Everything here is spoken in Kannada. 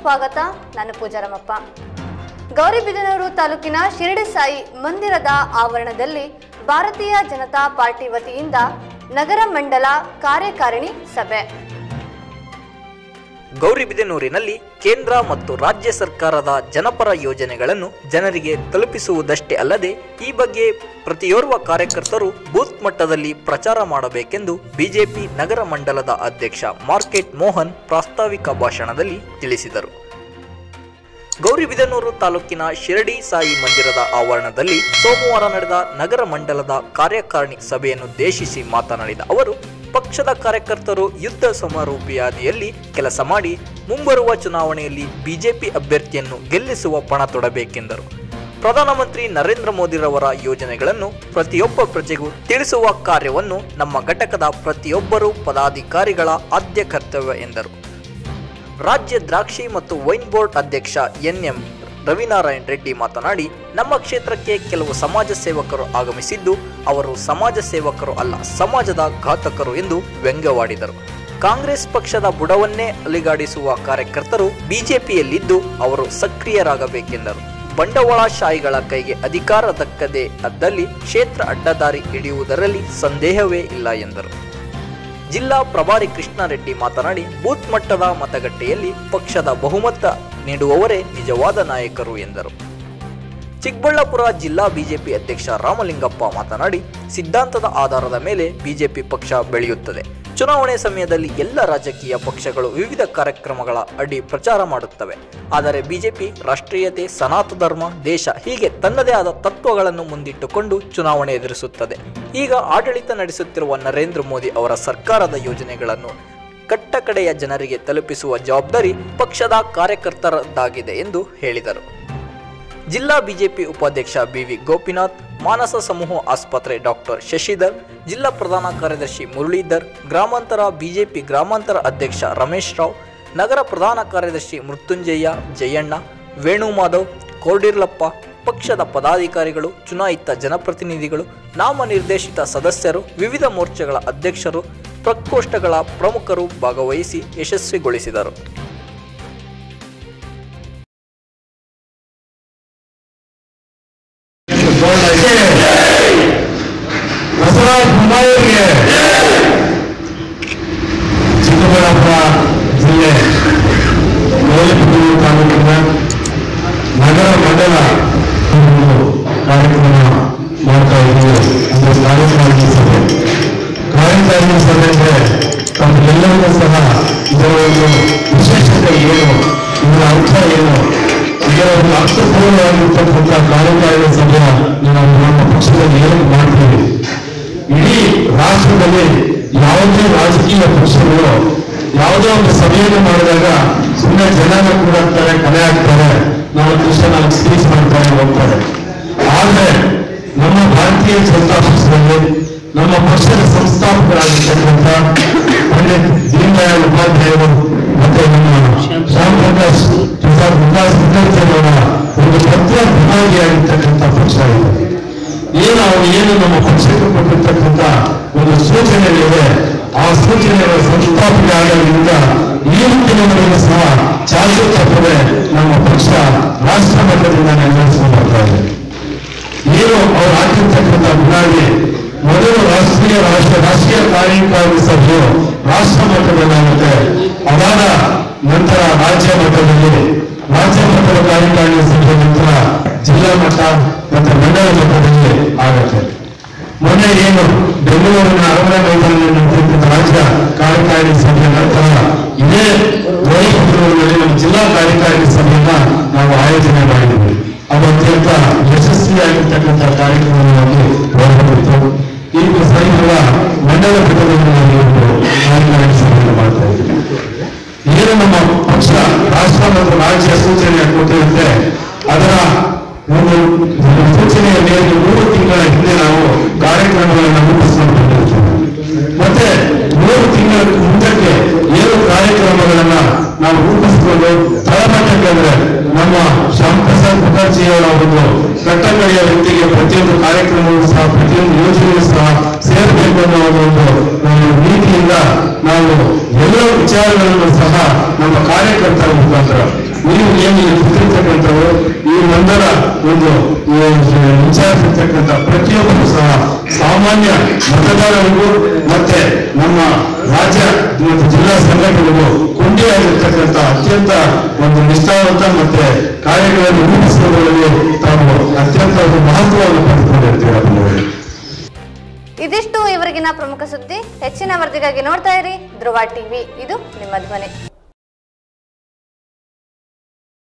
ಸ್ವಾಗತ ನಾನು ಪೂಜಾರಮಪ್ಪ ಗೌರಿಬಿದನೂರು ತಾಲೂಕಿನ ಶಿರಡಿ ಸಾಯಿ ಮಂದಿರದ ಆವರಣದಲ್ಲಿ ಭಾರತೀಯ ಜನತಾ ಪಾರ್ಟಿ ವತಿಯಿಂದ ನಗರ ಮಂಡಲ ಕಾರ್ಯಕಾರಿಣಿ ಸಭೆ ಗೌರಿಬಿದನೂರಿನಲ್ಲಿ ಕೇಂದ್ರ ಮತ್ತು ರಾಜ್ಯ ಸರ್ಕಾರದ ಜನಪರ ಯೋಜನೆಗಳನ್ನು ಜನರಿಗೆ ತಲುಪಿಸುವುದಷ್ಟೇ ಅಲ್ಲದೆ ಈ ಬಗ್ಗೆ ಪ್ರತಿಯೋರ್ವ ಕಾರ್ಯಕರ್ತರು ಬೂತ್ ಮಟ್ಟದಲ್ಲಿ ಪ್ರಚಾರ ಮಾಡಬೇಕೆಂದು ಬಿಜೆಪಿ ನಗರ ಮಂಡಲದ ಅಧ್ಯಕ್ಷ ಮಾರ್ಕೆಟ್ ಮೋಹನ್ ಪ್ರಾಸ್ತಾವಿಕ ಭಾಷಣದಲ್ಲಿ ತಿಳಿಸಿದರು ಗೌರಿಬಿದನೂರು ತಾಲೂಕಿನ ಶಿರಡಿ ಸಾಯಿ ಮಂದಿರದ ಆವರಣದಲ್ಲಿ ಸೋಮವಾರ ನಡೆದ ನಗರ ಮಂಡಲದ ಕಾರ್ಯಕಾರಿಣಿ ಸಭೆಯನ್ನುದ್ದೇಶಿಸಿ ಮಾತನಾಡಿದ ಅವರು ಪಕ್ಷದ ಕಾರ್ಯಕರ್ತರು ಯುದ್ಧ ಸಮರೂಪಿಯಾದಿಯಲ್ಲಿ ಕೆಲಸ ಮಾಡಿ ಮುಂಬರುವ ಚುನಾವಣೆಯಲ್ಲಿ ಬಿಜೆಪಿ ಅಭ್ಯರ್ಥಿಯನ್ನು ಗೆಲ್ಲಿಸುವ ಪಣ ತೊಡಬೇಕೆಂದರು ಪ್ರಧಾನಮಂತ್ರಿ ನರೇಂದ್ರ ಮೋದಿರವರ ಯೋಜನೆಗಳನ್ನು ಪ್ರತಿಯೊಬ್ಬ ಪ್ರಜೆಗೂ ತಿಳಿಸುವ ಕಾರ್ಯವನ್ನು ನಮ್ಮ ಘಟಕದ ಪ್ರತಿಯೊಬ್ಬರೂ ಪದಾಧಿಕಾರಿಗಳ ಆದ್ಯ ಕರ್ತವ್ಯ ಎಂದರು ರಾಜ್ಯ ದ್ರಾಕ್ಷಿ ಮತ್ತು ವೈನ್ ಬೋರ್ಡ್ ಅಧ್ಯಕ್ಷ ಎನ್ಎಂ ರವಿನಾರಾಯಣ್ ರೆಡ್ಡಿ ಮಾತನಾಡಿ ನಮ್ಮ ಕ್ಷೇತ್ರಕ್ಕೆ ಕೆಲವು ಸಮಾಜ ಸೇವಕರು ಆಗಮಿಸಿದ್ದು ಅವರು ಸಮಾಜ ಸೇವಕರು ಅಲ್ಲ ಸಮಾಜದ ಘಾತಕರು ಎಂದು ವ್ಯಂಗ್ಯವಾಡಿದರು ಕಾಂಗ್ರೆಸ್ ಪಕ್ಷದ ಬುಡವನ್ನೇ ಅಲಿಗಾಡಿಸುವ ಕಾರ್ಯಕರ್ತರು ಬಿಜೆಪಿಯಲ್ಲಿದ್ದು ಅವರು ಸಕ್ರಿಯರಾಗಬೇಕೆಂದರು ಬಂಡವಾಳಶಾಹಿಗಳ ಕೈಗೆ ಅಧಿಕಾರ ದಕ್ಕದೆ ಅದ್ದಲ್ಲಿ ಕ್ಷೇತ್ರ ಅಡ್ಡದಾರಿ ಹಿಡಿಯುವುದರಲ್ಲಿ ಸಂದೇಹವೇ ಇಲ್ಲ ಎಂದರು ಜಿಲ್ಲಾ ಪ್ರಭಾರಿ ಕೃಷ್ಣಾರೆಡ್ಡಿ ಮಾತನಾಡಿ ಬೂತ್ ಮಟ್ಟದ ಮತಗಟ್ಟೆಯಲ್ಲಿ ಪಕ್ಷದ ಬಹುಮತ ನೀಡುವವರೇ ನಿಜವಾದ ನಾಯಕರು ಎಂದರು ಚಿಕ್ಕಬಳ್ಳಾಪುರ ಜಿಲ್ಲಾ ಬಿಜೆಪಿ ಅಧ್ಯಕ್ಷ ರಾಮಲಿಂಗಪ್ಪ ಮಾತನಾಡಿ ಸಿದ್ಧಾಂತದ ಆಧಾರದ ಮೇಲೆ ಬಿಜೆಪಿ ಪಕ್ಷ ಬೆಳೆಯುತ್ತದೆ ಚುನಾವಣೆ ಸಮಯದಲ್ಲಿ ಎಲ್ಲ ರಾಜಕೀಯ ಪಕ್ಷಗಳು ವಿವಿಧ ಕಾರ್ಯಕ್ರಮಗಳ ಅಡಿ ಪ್ರಚಾರ ಮಾಡುತ್ತವೆ ಆದರೆ ಬಿಜೆಪಿ ರಾಷ್ಟ್ರೀಯತೆ ಸನಾತನ ಧರ್ಮ ದೇಶ ಹೀಗೆ ತನ್ನದೇ ಆದ ತತ್ವಗಳನ್ನು ಮುಂದಿಟ್ಟುಕೊಂಡು ಚುನಾವಣೆ ಎದುರಿಸುತ್ತದೆ ಈಗ ಆಡಳಿತ ನಡೆಸುತ್ತಿರುವ ನರೇಂದ್ರ ಮೋದಿ ಅವರ ಸರ್ಕಾರದ ಯೋಜನೆಗಳನ್ನು ಕಟ್ಟಕಡೆಯ ಜನರಿಗೆ ತಲುಪಿಸುವ ಜವಾಬ್ದಾರಿ ಪಕ್ಷದ ಕಾರ್ಯಕರ್ತರದ್ದಾಗಿದೆ ಎಂದು ಹೇಳಿದರು ಜಿಲ್ಲಾ ಬಿಜೆಪಿ ಉಪಾಧ್ಯಕ್ಷ ಬಿವಿ ಗೋಪಿನಾಥ್ ಮಾನಸ ಸಮೂಹ ಆಸ್ಪತ್ರೆ ಡಾಕ್ಟರ್ ಶಶಿಧರ್ ಜಿಲ್ಲಾ ಪ್ರಧಾನ ಕಾರ್ಯದರ್ಶಿ ಮುರಳೀಧರ್ ಗ್ರಾಮಾಂತರ ಬಿಜೆಪಿ ಗ್ರಾಮಾಂತರ ಅಧ್ಯಕ್ಷ ರಮೇಶ್ ರಾವ್ ನಗರ ಪ್ರಧಾನ ಕಾರ್ಯದರ್ಶಿ ಮೃತ್ಯುಂಜಯ ಜಯಣ್ಣ ವೇಣುಮಾಧವ್ ಕೋಡಿರ್ಲಪ್ಪ ಪಕ್ಷದ ಪದಾಧಿಕಾರಿಗಳು ಚುನಾಯಿತ ಜನಪ್ರತಿನಿಧಿಗಳು ನಾಮನಿರ್ದೇಶಿತ ಸದಸ್ಯರು ವಿವಿಧ ಮೋರ್ಚಾಗಳ ಅಧ್ಯಕ್ಷರು ಪ್ರಕೋಷ್ಠಗಳ ಪ್ರಮುಖರು ಭಾಗವಹಿಸಿ ಯಶಸ್ವಿಗೊಳಿಸಿದರು ಬಸವರಾಜ ಬೊಮ್ಮಾಯಿಯವರಿಗೆ ಚಿಕ್ಕಬಳ್ಳಾಪುರ ಜಿಲ್ಲೆ ಗೌರಿಬಿದನೂರು ತಾಲೂಕಿನ ನಗರ ಮಂಡಲ ಒಂದು ಕಾರ್ಯಕ್ರಮ ಮಾಡ್ತಾ ಇದ್ದೀವಿ ಒಂದು ಕಾರ್ಯಕಾರಿಣಿ ಸಭೆ ಕಾರ್ಯಕಾರಿಣಿ ಸಭೆ ಅಂದ್ರೆ ತಮಗೆಲ್ಲರಿಗೂ ಸಹ ಇದರ ಒಂದು ವಿಶೇಷತೆ ಏನು ಇದರ ಅರ್ಥ ಏನು ಇದರ ಒಂದು ಅರ್ಥಪೂರ್ಣವಾಗಿರ್ತಕ್ಕಂಥ ಕಾರ್ಯಕಾರಿಣಿ ಸಭೆಯ ನಾವು ನಮ್ಮ ಪಕ್ಷದಲ್ಲಿ ಏನು ಮಾಡ್ತೀವಿ ಇಡೀ ರಾಷ್ಟ್ರದಲ್ಲಿ ಯಾವುದೇ ರಾಜಕೀಯ ಪಕ್ಷಗಳು ಯಾವುದೋ ಒಂದು ಸಭೆಯನ್ನು ಮಾಡಿದಾಗ ಸುಮ್ಮನೆ ಜನನ ಕೂಡ ಆಗ್ತಾರೆ ಕಲೆ ಹಾಕ್ತಾರೆ ನಾವು ಕೃಷ್ಣ ನಾವು ಸ್ಪೀಚ್ ಮಾಡ್ತಾರೆ ಹೋಗ್ತಾರೆ ಆದ್ರೆ ನಮ್ಮ ಭಾರತೀಯ ಜನತಾ ಪಕ್ಷದಲ್ಲಿ ನಮ್ಮ ಪಕ್ಷದ ಸಂಸ್ಥಾಪಕರಾಗಿರ್ತಕ್ಕಂಥ ಪಂಡಿತ್ ದೀನ್ ದಯಾಳ್ ಉಪಾಧ್ಯಾಯರು ಮತ್ತೆ ನಮ್ಮ ಶ್ಯಾಮ್ ಪ್ರಕಾಶ್ ಪ್ರಸಾದ್ ವಿಕಾಸ್ ವಿದ್ಯಾರ್ಥಿಯವರ ಒಂದು ಪ್ರತ್ಯೇಕವಾಗಿರ್ತಕ್ಕಂಥ ಪಕ್ಷ ಇದೆ ಏನು ಅವರು ಏನು ನಮ್ಮ ಪಕ್ಷಕ್ಕೆ ಕೊಟ್ಟಿರ್ತಕ್ಕಂಥ ಒಂದು ಸೂಚನೆಗಳಿವೆ ಆ ಸೂಚನೆಗಳ ಸಂಸ್ಥಾಪನೆ ಆಗೋದ್ರಿಂದ ಈ ರೀತಿಯವರೆಗೂ ಸಹ ಚಾಚು ತಪ್ಪದೆ ನಮ್ಮ ಪಕ್ಷ ರಾಷ್ಟ್ರ ಮಟ್ಟದಿಂದ ನಿರ್ವಹಿಸಿಕೊಂಡು ಬರ್ತಾ ಇದೆ ಏನು ಅವ್ರು ಹಾಕಿರ್ತಕ್ಕಂಥ ಬುನಾದಿ ಮೊದಲು ರಾಷ್ಟ್ರೀಯ ರಾಷ್ಟ್ರ ರಾಷ್ಟ್ರೀಯ ಕಾರ್ಯಕಾರಿಣಿ ಸಭೆಯು ರಾಷ್ಟ್ರ ಮಟ್ಟದಲ್ಲಾಗುತ್ತೆ ಅದಾದ ನಂತರ ರಾಜ್ಯ ಮಟ್ಟದಲ್ಲಿ ರಾಜ್ಯ ಮಟ್ಟದ ಕಾರ್ಯಕಾರಿಣಿ ಸಭೆ ನಂತರ ಜಿಲ್ಲಾ ಮಟ್ಟ ಮತ್ತು ಮಂಡಲ ಮಟ್ಟದಲ್ಲಿ ಆಗುತ್ತೆ ಮೊನ್ನೆ ಏನು ಬೆಂಗಳೂರಿನ ಅರಮನೆ ಮೈದಾನದಲ್ಲಿ ನಡೆದಿದ್ದ ರಾಜ್ಯ ಕಾರ್ಯಕಾರಿಣಿ ಸಭೆಯ ನಂತರ ಇದೇ ಗೌರಿಬಿದನೂರಿನಲ್ಲಿ ನಮ್ಮ ಜಿಲ್ಲಾ ಕಾರ್ಯಕಾರಿಣಿ ಸಭೆಯನ್ನ ನಾವು ಆಯೋಜನೆ ಮಾಡಿದ್ದೀವಿ ಅದು ಅತ್ಯಂತ ಯಶಸ್ವಿಯಾಗಿರ್ತಕ್ಕಂಥ ಕಾರ್ಯಕ್ರಮವಾಗಿ ಹೊರಬಿತ್ತು ಈಗ ಸೈನ್ಯದ ಮಂಡಲ ಮಟ್ಟದಲ್ಲಿ ನಾವು ಇವತ್ತು ಕಾರ್ಯಕಾರಿಣಿ ಸಭೆಯನ್ನು ಮಾಡ್ತಾ ಇದ್ದೀವಿ ಏನು ನಮ್ಮ ಪಕ್ಷ ರಾಷ್ಟ್ರ ಮತ್ತು ರಾಜ್ಯ ಸೂಚನೆ ಕೊಟ್ಟಿರುತ್ತೆ ಅದರ ಒಂದು ಸೂಚನೆಯ ಮೇರೆಗೆ ಮೂರು ತಿಂಗಳ ಹಿಂದೆ ನಾವು ಕಾರ್ಯಕ್ರಮಗಳನ್ನು ರೂಪಿಸಿಕೊಂಡು ಬಂದಿರ್ತೀವಿ ಮತ್ತೆ ಮೂರು ತಿಂಗಳ ಮುಂದಕ್ಕೆ ಏನು ಕಾರ್ಯಕ್ರಮಗಳನ್ನ ನಾವು ರೂಪಿಸಿಕೊಂಡು ತಳಮಟ್ಟಕ್ಕೆ ಅಂದ್ರೆ ನಮ್ಮ ಶ್ಯಾಮ್ ಪ್ರಸಾದ್ ಮುಖರ್ಜಿಯವರ ಒಂದು ಕಟ್ಟಕಡೆಯ ವ್ಯಕ್ತಿಗೆ ಪ್ರತಿಯೊಂದು ಕಾರ್ಯಕ್ರಮವೂ ಸಹ ಪ್ರತಿಯೊಂದು ಯೋಜನೆಯೂ ಸಹ ಸೇರಬೇಕು ಅನ್ನೋ ಒಂದು ಒಂದು ನೀತಿಯಿಂದ ನಾವು ಎಲ್ಲ ವಿಚಾರಗಳನ್ನು ಸಹ ನಮ್ಮ ಕಾರ್ಯಕರ್ತರ ಮುಖಾಂತರ ನೀವು ಏನು ಕೂತಿರ್ತಕ್ಕಂಥವ್ರು ಈ ಮಂಡಲ ಒಂದು ಇನ್ಚಾರ್ಜ್ ಇರ್ತಕ್ಕಂಥ ಪ್ರತಿಯೊಬ್ಬರು ಸಹ ಸಾಮಾನ್ಯ ಮತದಾರರಿಗೂ ಮತ್ತೆ ನಮ್ಮ ರಾಜ್ಯ ಮತ್ತು ಜಿಲ್ಲಾ ಸಂಘಟನೆಗೂ ಕೊಂಡಿಯಾಗಿರ್ತಕ್ಕಂಥ ಅತ್ಯಂತ ಒಂದು ನಿಷ್ಠಾವಂತ ಮತ್ತೆ ಕಾರ್ಯಗಳನ್ನು ರೂಪಿಸುವುದರಲ್ಲಿ ತಾವು ಅತ್ಯಂತ ಒಂದು ಮಹತ್ವವನ್ನು ಪಡೆದುಕೊಂಡಿರ್ತೀರ ಬಂಧುಗಳೇ ಇದಿಷ್ಟು ಇವರಿಗಿನ ಪ್ರಮುಖ ಸುದ್ದಿ ಹೆಚ್ಚಿನ ವರದಿಗಾಗಿ ನೋಡ್ತಾ ಇರಿ ಧ್ರುವ ಟಿವಿ ಇದು ನಿಮ್ಮ ಧ್ವನಿ